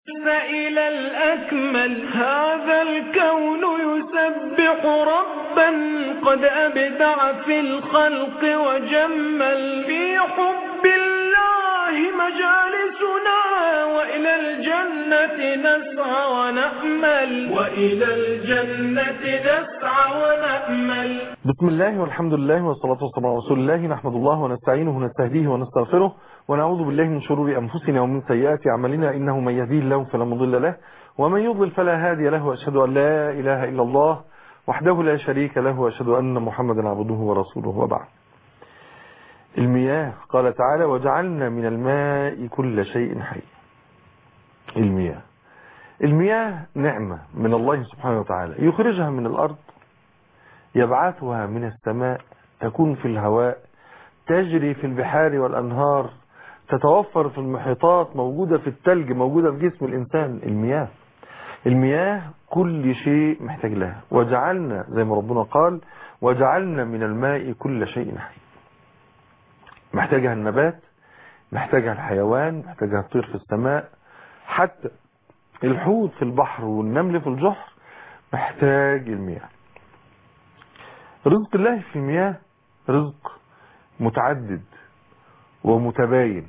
إلى الأكمل هذا الكون يسبح ربا قد أبدع في الخلق وجمل في حب الله مجالسنا وإلى الجنة نسعى ونأمل وإلى الجنة نسعى ونأمل بسم الله والحمد لله والصلاة والسلام على رسول الله نحمد الله ونستعينه ونستهديه ونستغفره ونعوذ بالله من شرور أنفسنا ومن سيئات أعمالنا إنه من يهديه الله فلا مضل له ومن يضلل فلا هادي له وأشهد أن لا إله إلا الله وحده لا شريك له وأشهد أن محمدا عبده ورسوله وبعد المياه قال تعالى وجعلنا من الماء كل شيء حي المياه المياه نعمة من الله سبحانه وتعالى يخرجها من الأرض يبعثها من السماء تكون في الهواء تجري في البحار والأنهار تتوفر في المحيطات موجودة في التلج موجودة في جسم الإنسان المياه المياه كل شيء محتاج لها وجعلنا زي ما ربنا قال وجعلنا من الماء كل شيء حي محتاجها النبات محتاجها الحيوان محتاجها الطير في السماء حتى الحوت في البحر والنمل في الجحر محتاج المياه رزق الله في المياه رزق متعدد ومتباين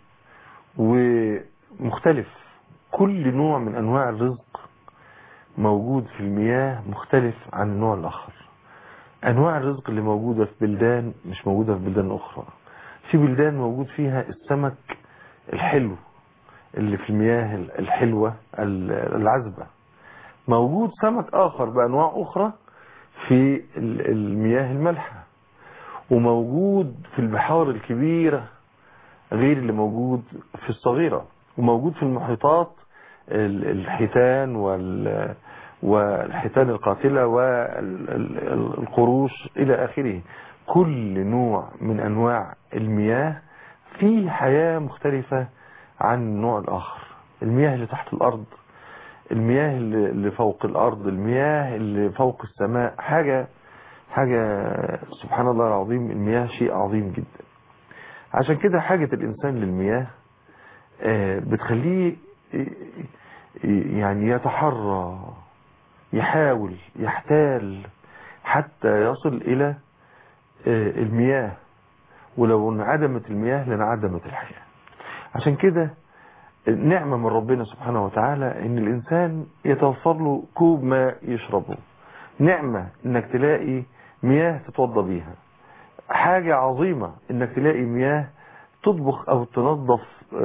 ومختلف كل نوع من انواع الرزق موجود في المياه مختلف عن النوع الاخر انواع الرزق اللي موجودة في بلدان مش موجودة في بلدان اخرى في بلدان موجود فيها السمك الحلو اللي في المياه الحلوة العذبة موجود سمك اخر بانواع اخرى في المياه المالحة وموجود في البحار الكبيرة غير اللي موجود في الصغيرة وموجود في المحيطات الحيتان وال والحيتان القاتلة والقروش إلى آخره كل نوع من أنواع المياه فيه حياة مختلفة عن النوع الآخر المياه اللي تحت الأرض المياه اللي فوق الأرض المياه اللي فوق السماء حاجة حاجة سبحان الله العظيم المياه شيء عظيم جدا عشان كده حاجة الإنسان للمياه بتخليه يعني يتحرى يحاول يحتال حتى يصل إلى المياه ولو انعدمت المياه لانعدمت الحياة عشان كده نعمة من ربنا سبحانه وتعالى ان الانسان يتوفر له كوب ماء يشربه نعمة انك تلاقي مياه تتوضى بيها حاجة عظيمة انك تلاقي مياه تطبخ او تنظف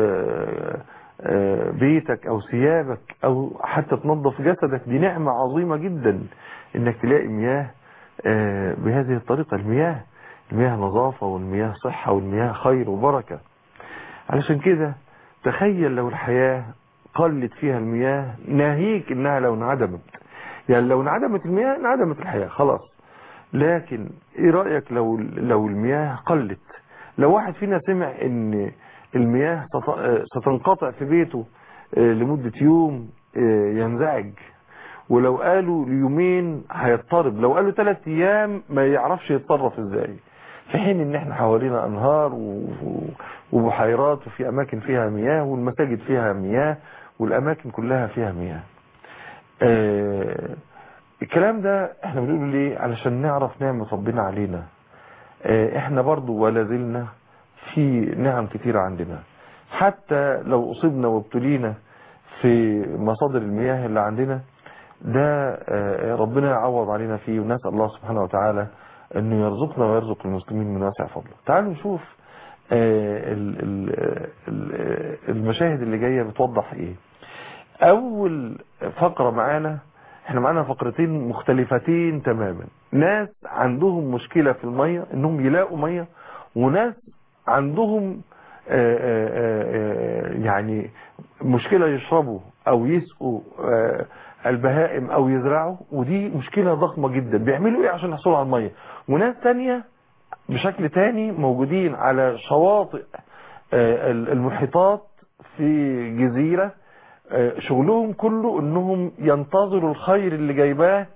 بيتك او ثيابك او حتى تنظف جسدك دي نعمة عظيمة جدا انك تلاقي مياه بهذه الطريقة المياه المياه نظافة والمياه صحة والمياه خير وبركة علشان كده تخيل لو الحياة قلت فيها المياه ناهيك انها لو انعدمت يعني لو انعدمت المياه انعدمت الحياة خلاص لكن ايه رأيك لو لو المياه قلت لو واحد فينا سمع ان المياه ستنقطع في بيته لمدة يوم ينزعج ولو قالوا يومين هيضطرب لو قالوا ثلاث ايام ما يعرفش يتصرف ازاي في حين ان احنا حوالينا انهار وبحيرات وفي اماكن فيها مياه والمساجد فيها مياه والاماكن كلها فيها مياه اه الكلام ده احنا بنقوله ليه علشان نعرف نعمة ربنا علينا اه احنا برضو ولا زلنا في نعم كتيرة عندنا حتى لو اصبنا وابتلينا في مصادر المياه اللي عندنا ده اه ربنا يعوض علينا فيه ونسأل الله سبحانه وتعالى انه يرزقنا ويرزق المسلمين من واسع فضله تعالوا نشوف المشاهد اللي جاية بتوضح ايه اول فقرة معانا احنا معانا فقرتين مختلفتين تماما ناس عندهم مشكلة في المية انهم يلاقوا مية وناس عندهم يعني مشكلة يشربوا او يسقوا البهائم او يزرعوا ودي مشكلة ضخمة جدا بيعملوا ايه عشان يحصلوا على المية وناس تانية بشكل تاني موجودين على شواطئ المحيطات في جزيرة شغلهم كله انهم ينتظروا الخير اللي جايباه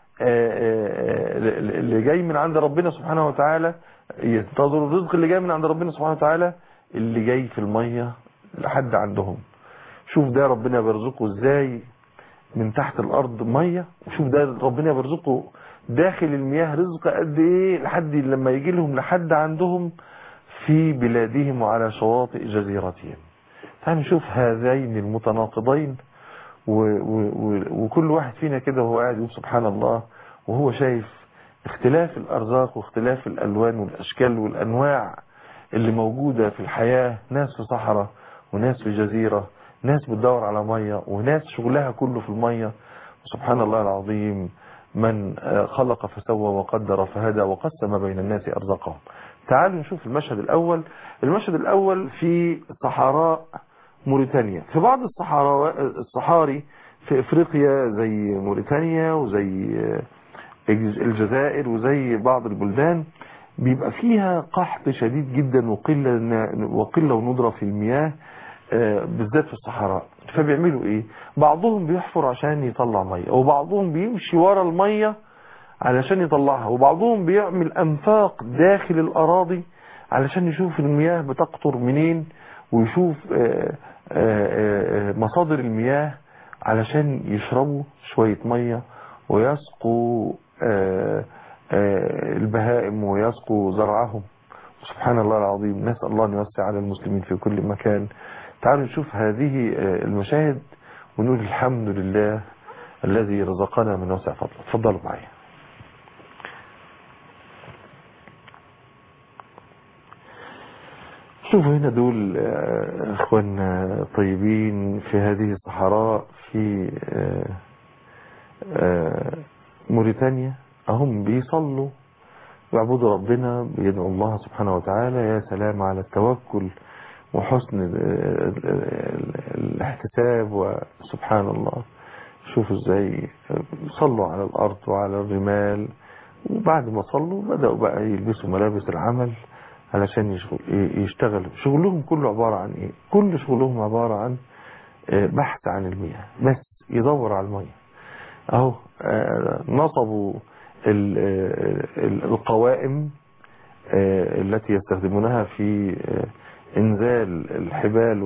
اللي جاي من عند ربنا سبحانه وتعالى ينتظروا الرزق اللي جاي من عند ربنا سبحانه وتعالى اللي جاي في المية لحد عندهم شوف ده ربنا بيرزقه ازاي من تحت الارض ميه وشوف ده ربنا بيرزقه داخل المياه رزق قد ايه لحد لما يجي لهم لحد عندهم في بلادهم وعلى شواطئ جزيرتهم تعالوا نشوف هذين المتناقضين و و و وكل واحد فينا كده وهو قاعد يقول سبحان الله وهو شايف اختلاف الارزاق واختلاف الالوان والاشكال والانواع اللي موجودة في الحياة ناس في صحراء وناس في جزيرة ناس بتدور على مية وناس شغلها كله في المية سبحان الله العظيم من خلق فسوى وقدر فهدى وقسم بين الناس أرزقهم تعالوا نشوف المشهد الأول المشهد الأول في صحراء موريتانيا في بعض الصحراء الصحاري في افريقيا زي موريتانيا وزي الجزائر وزي بعض البلدان بيبقى فيها قحط شديد جدا وقلة وقلة وندرة في المياه بالذات في الصحراء فبيعملوا ايه بعضهم بيحفر عشان يطلع مية وبعضهم بيمشي ورا المية علشان يطلعها وبعضهم بيعمل انفاق داخل الاراضي علشان يشوف المياه بتقطر منين ويشوف مصادر المياه علشان يشربوا شوية مية ويسقوا البهائم ويسقوا زرعهم سبحان الله العظيم نسأل الله أن يوسع على المسلمين في كل مكان تعالوا نشوف هذه المشاهد ونقول الحمد لله الذي رزقنا من وسع فضله تفضلوا معي شوفوا هنا دول اخواننا طيبين في هذه الصحراء في موريتانيا هم بيصلوا ويعبدوا ربنا بيدعوا الله سبحانه وتعالى يا سلام على التوكل وحسن الاحتساب وسبحان الله شوفوا ازاي صلوا على الارض وعلى الرمال وبعد ما صلوا بدأوا بقى يلبسوا ملابس العمل علشان يشتغلوا شغلهم كله عبارة عن ايه كل شغلهم عبارة عن بحث عن المياه بس يدور على المياه اهو نصبوا القوائم التي يستخدمونها في انزال الحبال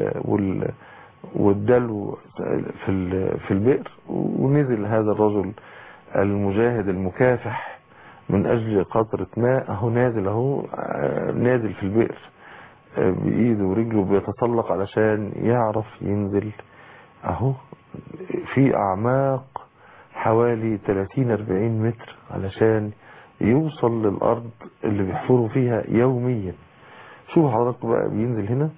والدلو في البئر ونزل هذا الرجل المجاهد المكافح من اجل قطرة ماء اهو نازل اهو نازل في البئر بايده ورجله بيتسلق علشان يعرف ينزل اهو في اعماق حوالي 30 40 متر علشان يوصل للارض اللي بيحفروا فيها يوميا شوفوا حضرتك بقى بينزل هنا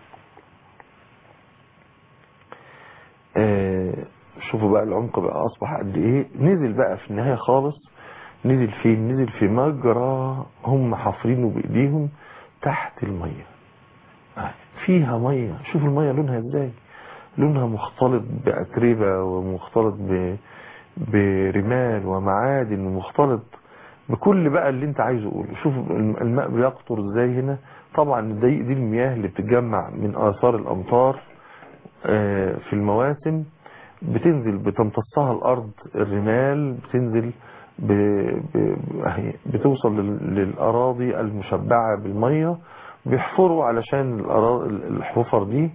آه شوفوا بقى العمق بقى اصبح قد ايه نزل بقى في النهاية خالص نزل فين نزل في مجرى هم حافرينه بايديهم تحت المية آه فيها مية شوفوا المية لونها ازاي لونها مختلط بأتربة ومختلط ب... برمال ومعادن ومختلط بكل بقى اللي انت عايزه قوله شوف الماء بيقطر ازاي هنا طبعا دي, دي المياه اللي بتتجمع من آثار الأمطار في المواسم بتنزل بتمتصها الأرض الرمال بتنزل ب... ب... بتوصل للأراضي المشبعة بالمية بيحفروا علشان الحفر دي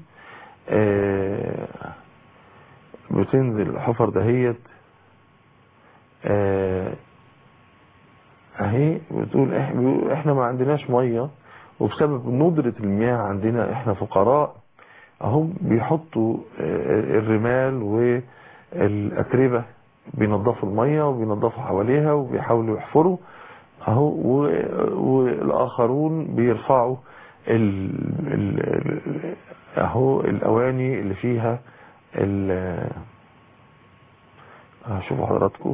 بتنزل الحفر دهيت اهي بتقول احنا ما عندناش مية وبسبب ندرة المياه عندنا احنا فقراء اهم بيحطوا الرمال والاتربة بينظفوا المية وبينظفوا حواليها وبيحاولوا يحفروا اهو والاخرون بيرفعوا ال ال اهو الاواني اللي فيها ال شوفوا حضراتكم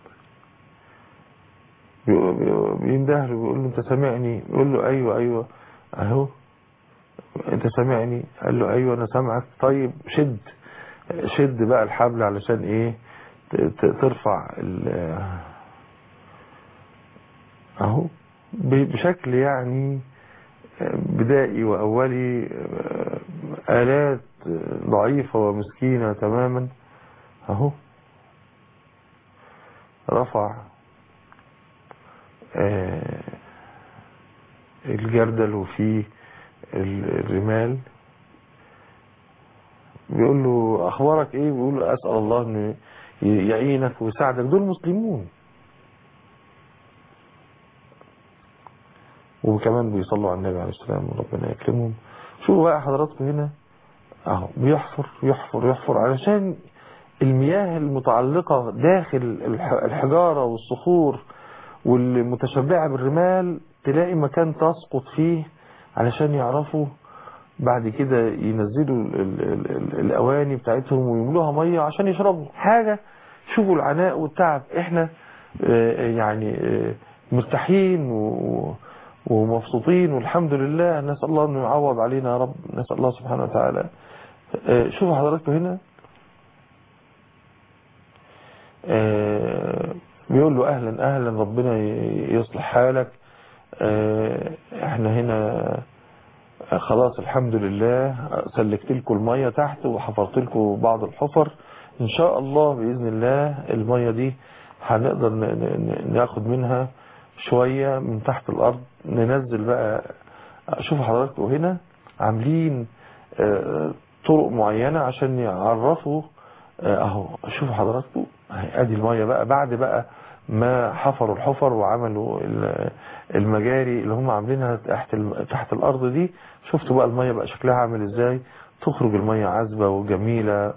بينده له بيقول له انت سامعني يقول له ايوه ايوه اهو انت سامعني قال له ايوه انا سامعك طيب شد شد بقى الحبل علشان ايه ترفع اهو بشكل يعني بدائي واولي الات ضعيفة ومسكينة تماما اهو رفع الجردل وفيه الرمال بيقول له اخبارك ايه بيقول له اسال الله انه يعينك ويساعدك دول مسلمون وكمان بيصلوا على النبي عليه السلام وربنا يكرمهم شوفوا بقى حضراتكم هنا اهو بيحفر يحفر يحفر علشان المياه المتعلقة داخل الحجارة والصخور والمتشبعة بالرمال تلاقي مكان تسقط فيه علشان يعرفوا بعد كده ينزلوا ال ال ال ال الأواني بتاعتهم ويملوها مية عشان يشربوا حاجة شوفوا العناء والتعب احنا يعني مرتاحين ومبسوطين والحمد لله نسأل الله انه يعوض علينا يا رب نسأل الله سبحانه وتعالى شوفوا حضراتكم هنا بيقول له اهلا اهلا ربنا يصلح حالك احنا هنا خلاص الحمد لله سلكت لكم المية تحت وحفرت لكم بعض الحفر ان شاء الله باذن الله المية دي هنقدر ناخد منها شوية من تحت الارض ننزل بقى شوفوا حضراتكم هنا عاملين طرق معينة عشان يعرفوا اهو شوفوا حضراتكم ادي المية بقى بعد بقى ما حفروا الحفر وعملوا المجاري اللي هم عاملينها تحت تحت الارض دي شفتوا بقى المية بقى شكلها عامل ازاي تخرج المية عذبة وجميلة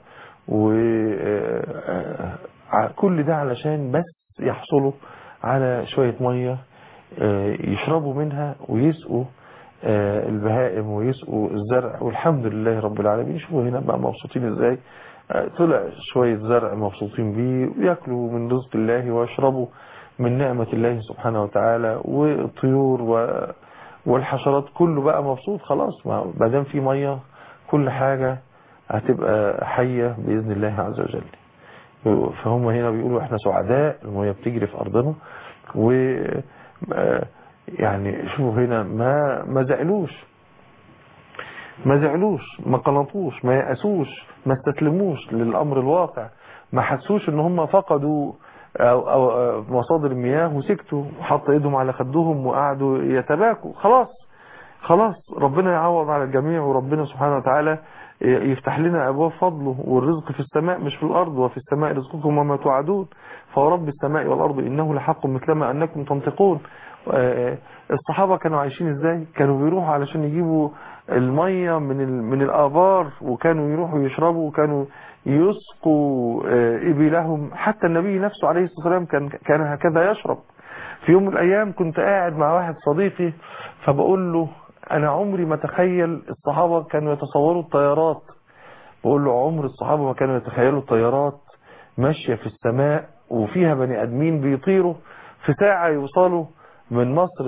وكل ده علشان بس يحصلوا على شوية مية يشربوا منها ويسقوا البهائم ويسقوا الزرع والحمد لله رب العالمين شوفوا هنا بقى مبسوطين ازاي طلع شوية زرع مبسوطين بيه ويأكلوا من رزق الله ويشربوا من نعمة الله سبحانه وتعالى والطيور والحشرات كله بقى مبسوط خلاص ما دام في مية كل حاجة هتبقى حية بإذن الله عز وجل فهم هنا بيقولوا احنا سعداء المية بتجري في أرضنا و يعني شوفوا هنا ما ما زعلوش ما زعلوش ما قنطوش ما يأسوش ما استسلموش للأمر الواقع ما حسوش ان هم فقدوا أو, أو مصادر المياه وسكتوا وحط ايدهم على خدهم وقعدوا يتباكوا خلاص خلاص ربنا يعوض على الجميع وربنا سبحانه وتعالى يفتح لنا أبواب فضله والرزق في السماء مش في الأرض وفي السماء رزقكم وما توعدون فورب السماء والأرض إنه لحق مثلما أنكم تنطقون الصحابة كانوا عايشين ازاي كانوا بيروحوا علشان يجيبوا المية من من الآبار وكانوا يروحوا يشربوا وكانوا يسقوا إبلهم حتى النبي نفسه عليه الصلاة والسلام كان كان هكذا يشرب في يوم من الأيام كنت قاعد مع واحد صديقي فبقول له أنا عمري ما تخيل الصحابة كانوا يتصوروا الطيارات بقول له عمر الصحابة ما كانوا يتخيلوا الطيارات ماشية في السماء وفيها بني أدمين بيطيروا في ساعة يوصلوا من مصر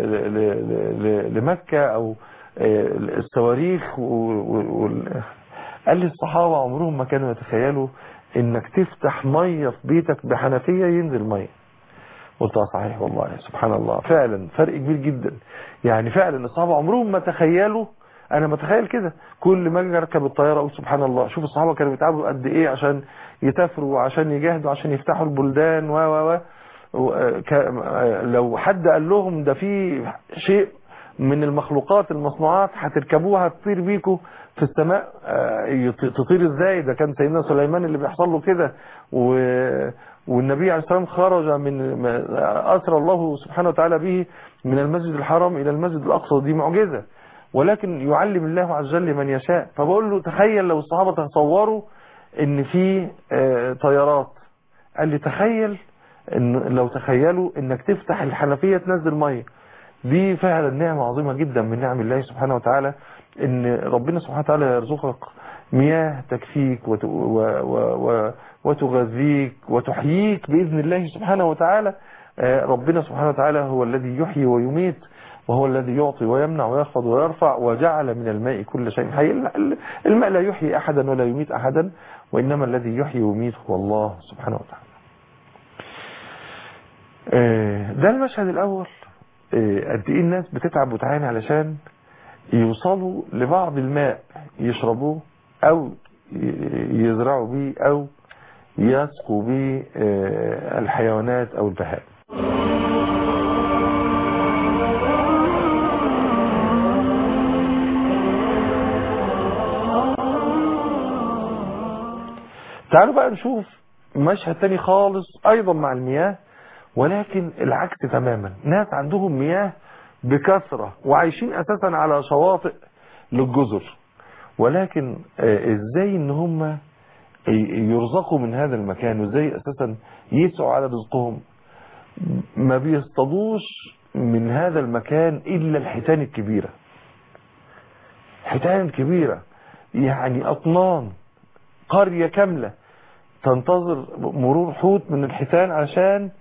لمكة أو الصواريخ قال لي الصحابة عمرهم ما كانوا يتخيلوا انك تفتح مية في بيتك بحنفية ينزل مية قلت صحيح والله سبحان الله فعلا فرق كبير جدا يعني فعلا الصحابة عمرهم ما تخيلوا انا متخيل كده كل ما اجي اركب الطياره اقول سبحان الله شوف الصحابه كانوا بيتعبوا قد ايه عشان يسافروا وعشان يجاهدوا عشان يفتحوا البلدان و و و لو حد قال لهم ده في شيء من المخلوقات المصنوعات هتركبوها تطير بيكم في السماء تطير ازاي ده كان سيدنا سليمان اللي بيحصل له كده والنبي عليه السلام خرج من أسر الله سبحانه وتعالى به من المسجد الحرام إلى المسجد الأقصى دي معجزة ولكن يعلم الله عز وجل من يشاء فبقول له تخيل لو الصحابة تصوروا ان في طيارات قال لي تخيل إن لو تخيلوا انك تفتح الحنفية تنزل مية دي فعلا نعمة عظيمة جدا من نعم الله سبحانه وتعالى ان ربنا سبحانه وتعالى يرزقك مياه تكفيك وت... و... و... و... وتغذيك وتحييك بإذن الله سبحانه وتعالى ربنا سبحانه وتعالى هو الذي يحيي ويميت وهو الذي يعطي ويمنع ويخفض ويرفع وجعل من الماء كل شيء حي الماء لا يحيي أحدا ولا يميت أحدا وإنما الذي يحيي ويميت هو الله سبحانه وتعالى ده المشهد الأول قد إيه الناس بتتعب وتعاني علشان يوصلوا لبعض الماء يشربوه أو يزرعوا به أو يسقوا به الحيوانات أو البهائم تعالوا بقى نشوف مشهد تاني خالص ايضا مع المياه ولكن العكس تماما ناس عندهم مياه بكثرة وعايشين اساسا على شواطئ للجزر ولكن ازاي ان هم يرزقوا من هذا المكان وازاي اساسا يسعوا على رزقهم ما بيصطادوش من هذا المكان الا الحيتان الكبيرة حيتان كبيرة يعني اطنان قرية كاملة تنتظر مرور حوت من الحيتان عشان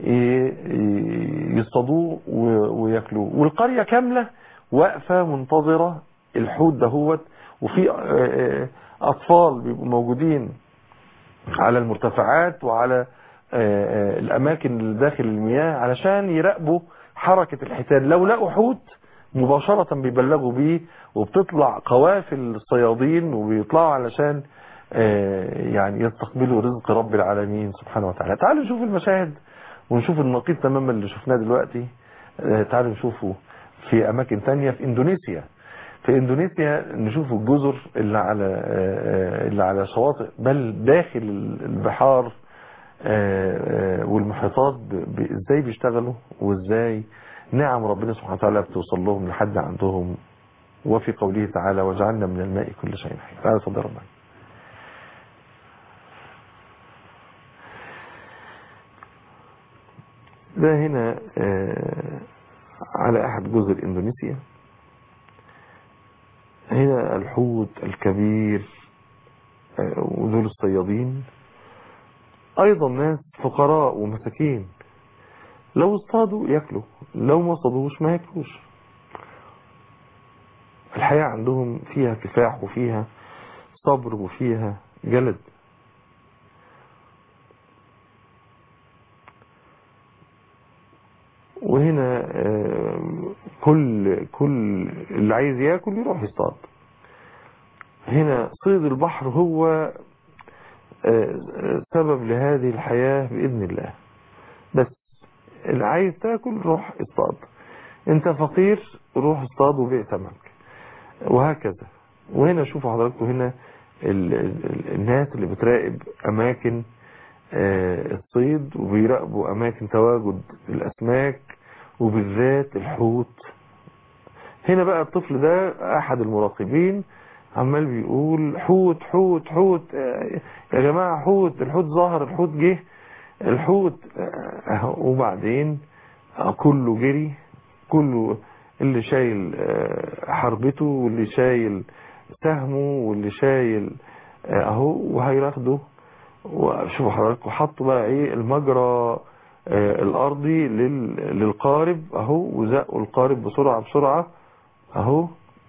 يصطادوه وياكلوه والقرية كاملة واقفة منتظرة الحوت دهوت وفي اطفال بيبقوا موجودين على المرتفعات وعلى الاماكن اللي داخل المياه علشان يراقبوا حركة الحيتان لو لقوا حوت مباشرة بيبلغوا بيه وبتطلع قوافل الصيادين وبيطلعوا علشان يعني يستقبلوا رزق رب العالمين سبحانه وتعالى تعالوا نشوف المشاهد ونشوف النقيض تماما اللي شفناه دلوقتي تعالوا نشوفه في اماكن تانية في اندونيسيا في اندونيسيا نشوف الجزر اللي على اللي على شواطئ بل داخل البحار والمحيطات ازاي بيشتغلوا وازاي نعم ربنا سبحانه وتعالى بتوصل لهم لحد عندهم وفي قوله تعالى وجعلنا من الماء كل شيء حي تعالى صدر ربنا ده هنا على احد جزر اندونيسيا هنا الحوت الكبير ودول الصيادين ايضا ناس فقراء ومساكين لو اصطادوا ياكلوا لو ما اصطادوش ما ياكلوش الحياة عندهم فيها كفاح وفيها صبر وفيها جلد وهنا كل كل اللي عايز ياكل يروح يصطاد هنا صيد البحر هو سبب لهذه الحياة بإذن الله بس اللي عايز تاكل روح اصطاد انت فقير روح اصطاد وبيع سمك وهكذا وهنا شوفوا حضراتكم هنا ال ال الناس اللي بتراقب اماكن الصيد وبيراقبوا اماكن تواجد الاسماك وبالذات الحوت هنا بقى الطفل ده احد المراقبين عمال بيقول حوت حوت حوت يا جماعة حوت الحوت ظهر الحوت جه الحوت وبعدين كله جري كله اللي شايل حربته واللي شايل سهمه واللي شايل اهو وهياخده وشوفوا حضراتكم حطوا بقى ايه المجرى الارضي للقارب اهو وزقوا القارب بسرعة بسرعة اهو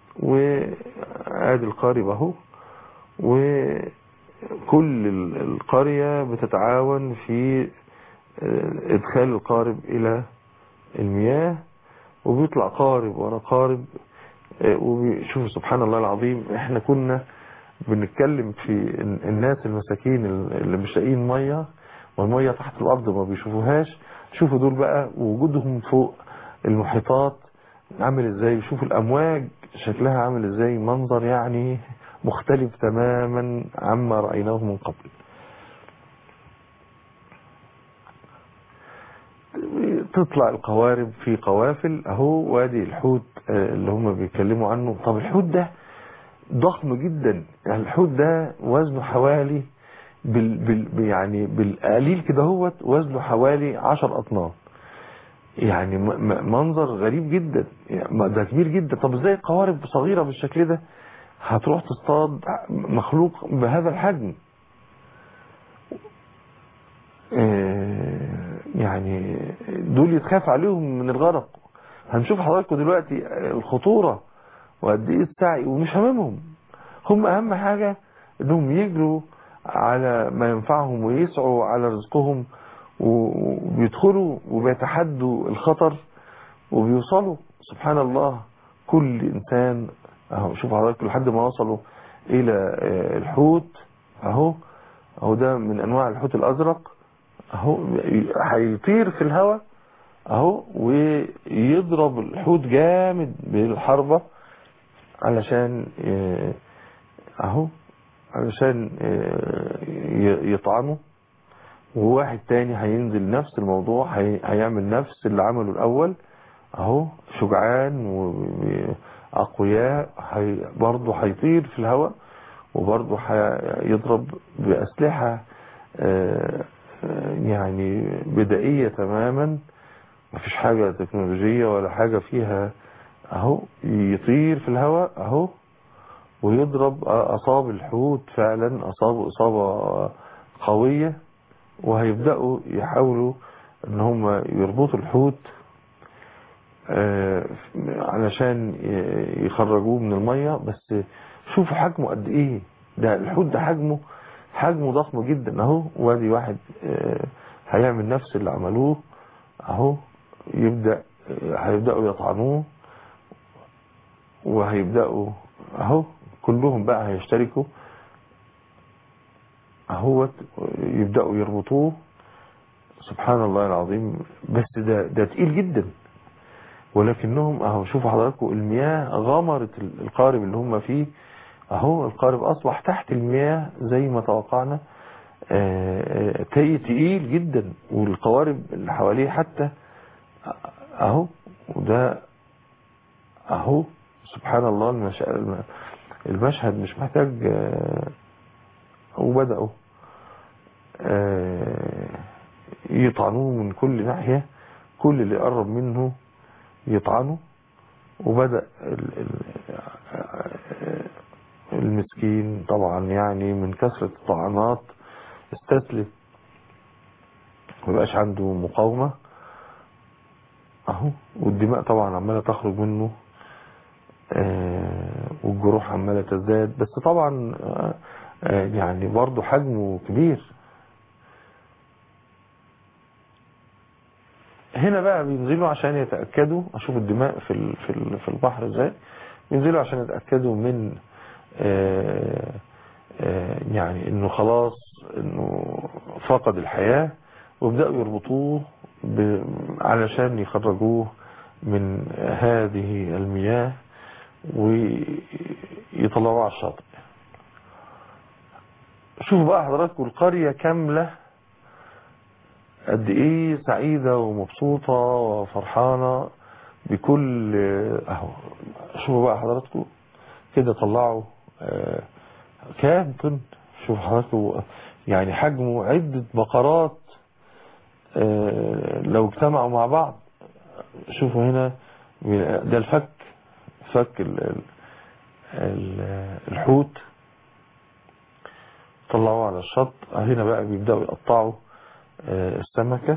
وادي القارب اهو وكل القرية بتتعاون في ادخال القارب الى المياه وبيطلع قارب ورا قارب وشوفوا سبحان الله العظيم احنا كنا بنتكلم في الناس المساكين اللي مش لاقيين ميه والميه تحت الارض ما بيشوفوهاش شوفوا دول بقى وجودهم فوق المحيطات عامل ازاي شوفوا الامواج شكلها عامل ازاي منظر يعني مختلف تماما عما رأيناه من قبل تطلع القوارب في قوافل اهو وادي الحوت اللي هم بيتكلموا عنه طب الحوت ده ضخم جدا يعني الحوت ده وزنه حوالي بال بال يعني بالقليل كده هوت وزنه حوالي 10 اطنان يعني منظر غريب جدا يعني ده كبير جدا طب ازاي قوارب صغيرة بالشكل ده هتروح تصطاد مخلوق بهذا الحجم يعني دول يتخاف عليهم من الغرق هنشوف حضراتكم دلوقتي الخطورة وقد ايه السعي ومش هممهم هم اهم حاجة انهم يجروا على ما ينفعهم ويسعوا على رزقهم وبيدخلوا وبيتحدوا الخطر وبيوصلوا سبحان الله كل انسان اهو شوف حضرتك لحد ما وصلوا الى الحوت اهو اهو ده من انواع الحوت الازرق اهو هيطير في الهواء اهو ويضرب الحوت جامد بالحربة علشان اهو علشان ي- يطعنه وواحد تاني هينزل نفس الموضوع هي- هيعمل نفس اللي عمله الأول اهو شجعان وأقوياء هي برضه هيطير في الهواء وبرضه هيضرب بأسلحة آه، آه، يعني بدائية تماما مفيش حاجة تكنولوجية ولا حاجة فيها اهو يطير في الهواء اهو ويضرب اصاب الحوت فعلا اصابه اصابة قوية وهيبدأوا يحاولوا ان هم يربطوا الحوت آه، علشان ي- يخرجوه من المية بس شوفوا حجمه قد ايه ده الحوت ده حجمه حجمه ضخم جدا اهو وادي واحد آه، هيعمل نفس اللي عملوه اهو يبدأ آه، هيبدأوا يطعنوه وهيبدأوا اهو كلهم بقى هيشتركوا اهو يبدأوا يربطوه سبحان الله العظيم بس ده ده تقيل جدا ولكنهم اهو شوفوا حضراتكم المياه غمرت ال- القارب اللي هم فيه اهو القارب اصبح تحت المياه زي ما توقعنا آه، آه، تقي- تقيل جدا والقوارب اللي حواليه حتى اهو وده اهو سبحان الله المش... الم- المشهد مش محتاج آه، وبدأوا آه، يطعنوه من كل ناحية كل اللي قرب منه يطعنه وبدأ ال- ال- المسكين طبعا يعني من كثرة الطعنات استسلم مبقاش عنده مقاومة اهو والدماء طبعا عمالة تخرج منه آه، والجروح عمالة تزداد بس طبعا آه، آه، يعني برضه حجمه كبير هنا بقى بينزلوا عشان يتأكدوا اشوف الدماء في ال- في ال- في البحر ازاي بينزلوا عشان يتأكدوا من آه، آه، يعني انه خلاص انه فقد الحياة ويبدأوا يربطوه ب- علشان يخرجوه من هذه المياه ويطلعوه على الشاطئ شوفوا بقى حضراتكم القرية كاملة قد ايه سعيدة ومبسوطة وفرحانة بكل اهو شوفوا بقى حضراتكم كده طلعوا آه، كام طن شوف حضراتكم يعني حجمه عدة بقرات آه، لو اجتمعوا مع بعض شوفوا هنا ده الفك فك ال- ال- ال- الحوت طلعوه على الشط هنا بقى بيبدأوا يقطعوا آه، السمكة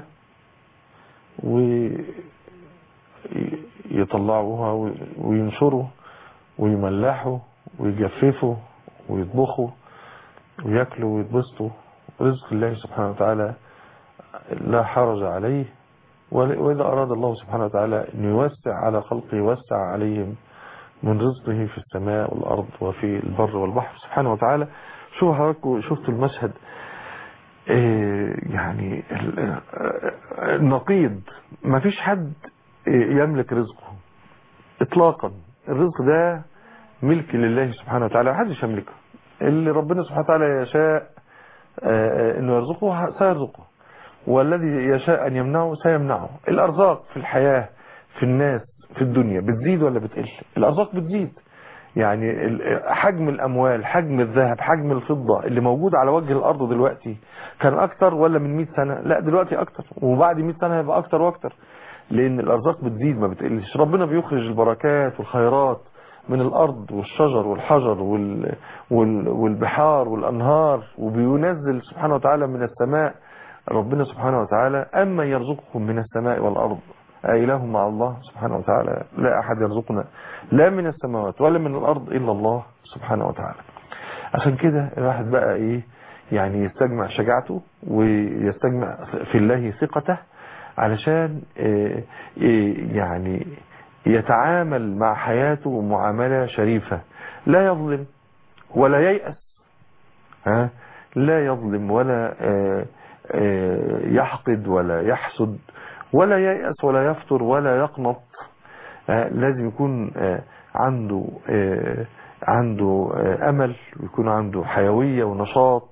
ويطلعوها وينشروا ويملحوا ويجففوا ويطبخوا وياكلوا ويتبسطوا رزق الله سبحانه وتعالى لا حرج عليه ول- وإذا أراد الله سبحانه وتعالى أن يوسع على خلقه يوسع عليهم من رزقه في السماء والأرض وفي البر والبحر سبحانه وتعالى شوفوا حضراتكم شفتوا المشهد آه، يعني ال- آه، النقيض ما فيش حد آه، يملك رزقه اطلاقا الرزق ده ملك لله سبحانه وتعالى محدش يملكه اللي ربنا سبحانه وتعالى يشاء آه، انه يرزقه سيرزقه والذي يشاء ان يمنعه سيمنعه الارزاق في الحياة في الناس في الدنيا بتزيد ولا بتقل الارزاق بتزيد يعني ال- حجم الاموال حجم الذهب حجم الفضة اللي موجود على وجه الارض دلوقتي كان اكتر ولا من 100 سنة لا دلوقتي اكتر وبعد 100 سنة هيبقى اكتر واكتر لان الارزاق بتزيد ما بتقلش ربنا بيخرج البركات والخيرات من الارض والشجر والحجر وال... وال... والبحار والانهار وبينزل سبحانه وتعالى من السماء ربنا سبحانه وتعالى اما يرزقكم من السماء والارض أإله مع الله سبحانه وتعالى لا أحد يرزقنا لا من السماوات ولا من الأرض إلا الله سبحانه وتعالى عشان كده الواحد بقى إيه يعني يستجمع شجاعته ويستجمع في الله ثقته علشان إيه إيه يعني يتعامل مع حياته معاملة شريفة لا يظلم ولا ييأس ها لا يظلم ولا آه، آه، يحقد ولا يحسد ولا ييأس ولا يفتر ولا يقنط آه، لازم يكون آه، عنده آه، عنده آه، أمل ويكون عنده حيوية ونشاط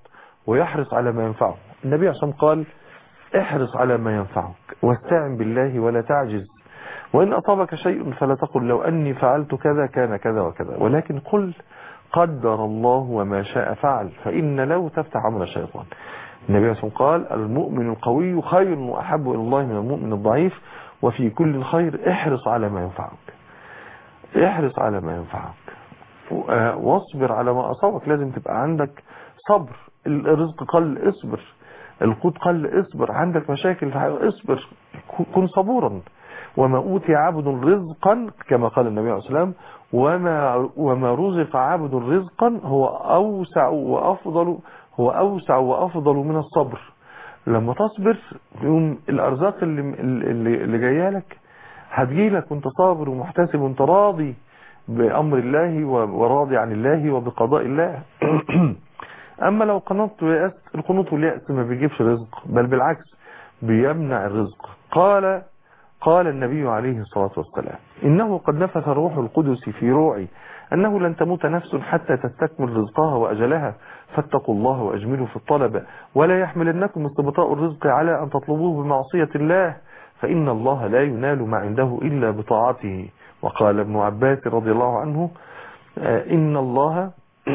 ويحرص على ما ينفعه النبي عشان قال احرص على ما ينفعك واستعن بالله ولا تعجز وإن أصابك شيء فلا تقل لو أني فعلت كذا كان كذا وكذا ولكن قل قدر الله وما شاء فعل فإن لو تفتح عمل الشيطان النبي عليه الصلاة قال المؤمن القوي خير وأحب إلى الله من المؤمن الضعيف وفي كل خير احرص على ما ينفعك احرص على ما ينفعك واصبر على ما أصابك لازم تبقى عندك صبر الرزق قل اصبر القوت قل اصبر عندك مشاكل في حياتك اصبر كن صبورا وما أوتي عبد رزقا كما قال النبي عليه الصلاة والسلام وما, وما رزق عبد رزقا هو أوسع وأفضل هو أوسع وأفضل من الصبر لما تصبر يوم الأرزاق اللي, اللي, اللي جايه لك هتجيلك وانت صابر ومحتسب وانت راضي بأمر الله وراضي عن الله وبقضاء الله أما لو قنطت ويأس القنوط واليأس ما بيجيبش رزق بل بالعكس بيمنع الرزق قال قال النبي عليه الصلاة والسلام إنه قد نفث الروح القدس في روعي أنه لن تموت نفس حتى تستكمل رزقها وأجلها فاتقوا الله وأجملوا في الطلب ولا يحملنكم استبطاء الرزق على أن تطلبوه بمعصية الله فإن الله لا ينال ما عنده إلا بطاعته وقال ابن عباس رضي الله عنه إن الله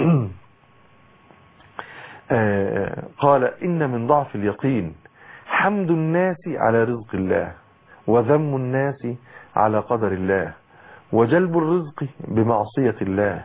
قال إن من ضعف اليقين حمد الناس على رزق الله وذم الناس على قدر الله وجلب الرزق بمعصية الله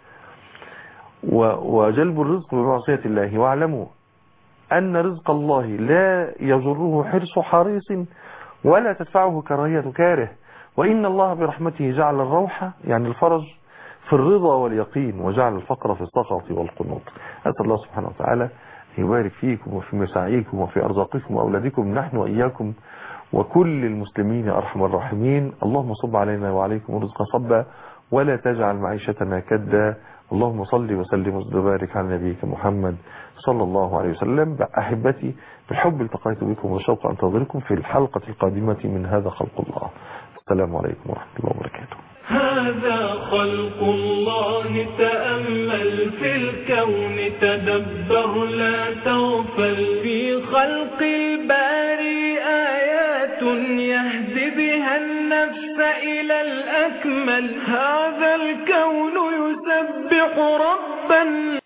وجلب الرزق بمعصية الله واعلموا أن رزق الله لا يجره حرص حريص ولا تدفعه كراهية كاره وإن الله برحمته جعل الروح يعني الفرج في الرضا واليقين وجعل الفقر في السخط والقنوط أسأل الله سبحانه وتعالى يبارك فيكم وفي مساعيكم وفي أرزاقكم وأولادكم نحن وإياكم وكل المسلمين أرحم الراحمين اللهم صب علينا وعليكم رزق صبا ولا تجعل معيشتنا كدا اللهم صل وسلم وبارك على نبيك محمد صلى الله عليه وسلم أحبتي بالحب التقيت بكم وشوق أنتظركم في الحلقة القادمة من هذا خلق الله السلام عليكم ورحمة الله وبركاته هذا خلق الله تأمل في الكون تدبر لا تغفل في خلق الباري آيات يهدي بها النفس إلى الأكمل هذا الكون يسبح ربا